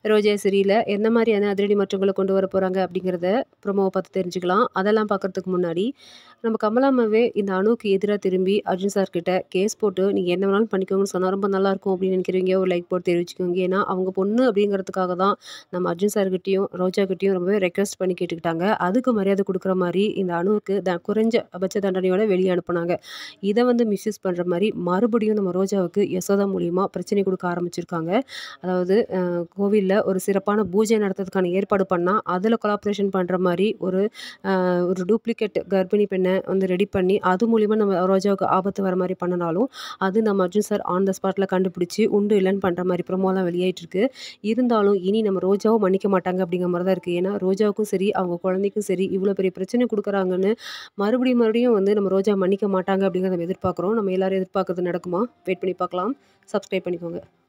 ரோஜா சீரியல்ல எந்த மாதிரியான அதிரடி மாற்றங்கள கொண்டு வர போறாங்க அப்படிங்கிறத ப்ரோமோவ பார்த்து தெரிஞ்சுக்கலாம். அதெல்லாம் பார்க்கறதுக்கு முன்னாடி, நம்ம கமலா அம்மாவே இந்த அனுவுக்கு எதிரா திரும்பி அர்ஜுன் சார் கிட்ட கேஸ் போட்டு நீங்க என்ன வேணாலும் பண்ணிக்கோங்கன்னு சொன்னா ரொம்ப நல்லாயிருக்கும் அப்படின்னு நினைக்கிறவங்க ஒரு லைக் போட்டு தெரிவிச்சுக்கோங்க. ஏன்னா, அவங்க பொண்ணு அப்படிங்கிறதுக்காக தான் நம்ம அர்ஜுன் சார்கிட்டயும், ரோஜா கிட்டயும் ரொம்பவே ரெக்வெஸ்ட் பண்ணி கேட்டுக்கிட்டாங்க. அதுக்கு மரியாதை குடுக்குற மாரி இந்த அனுவுக்கு த குறைஞ்சபட்ச தண்டனையோட வெளிய அனுப்புனாங்க. இத வந்து மிஸ்யூஸ் பண்ற மாரி மறுபடியும் நம்ம ரோஜாவுக்கு யசோதா மூலியமா பிரச்சனை குடுக்க ஆரம்பிச்சிருக்காங்க. அதாவது அ கோவில்ல ஒரு சிறப்பான பூஜை நடத்துறதுக்கான ஏற்பாடு பண்ணா, அதில கொலாபரேஷன் பண்ற மாரி ஒரு அ ஒரு டூப்ளிகேட் கர்ப்பிணி பெண்ண வந்து ரெடி பண்ணி, அது மூலியமா நம்ம ரோஜாவுக்கு ஆபத்து வர மாரி பண்ணுனாலும், அது நம்ம அர்ஜுன் சார் ஆன் த ஸ்பாட்ல கண்டுபிடிச்சு, உண்டு இல்லன்னு பண்ற மாரி ப்ரோமோலாம் வெளியாயிட்டிருக்கு. இருந்தாலும் இனி நம்ம ரோஜாவும் மன்னிக்க மாட்டாங்க அப்படிங்கிற மாரி தான் இருக்கு. ஏன்னா, ரோஜாவுக்கும் சரி, அவங்க குழந்தைக்கும் சரி, இவ்வளோ பெரிய பிரச்சனை குடுக்குறாங்கன்னு மறுபடியும் மறுபடியும் வந்து நம்ம ரோஜா மன்னிக்க மாட்டாங்க அப்படிங்கிறத நம்ம எதிர்பார்க்குறோம். நம்ம எல்லாரும் எதிர்பார்க்கிறது நடக்குமா? வெயிட் பண்ணி பார்க்கலாம். சப்ஸ்கிரைப் பண்ணிக்கோங்க.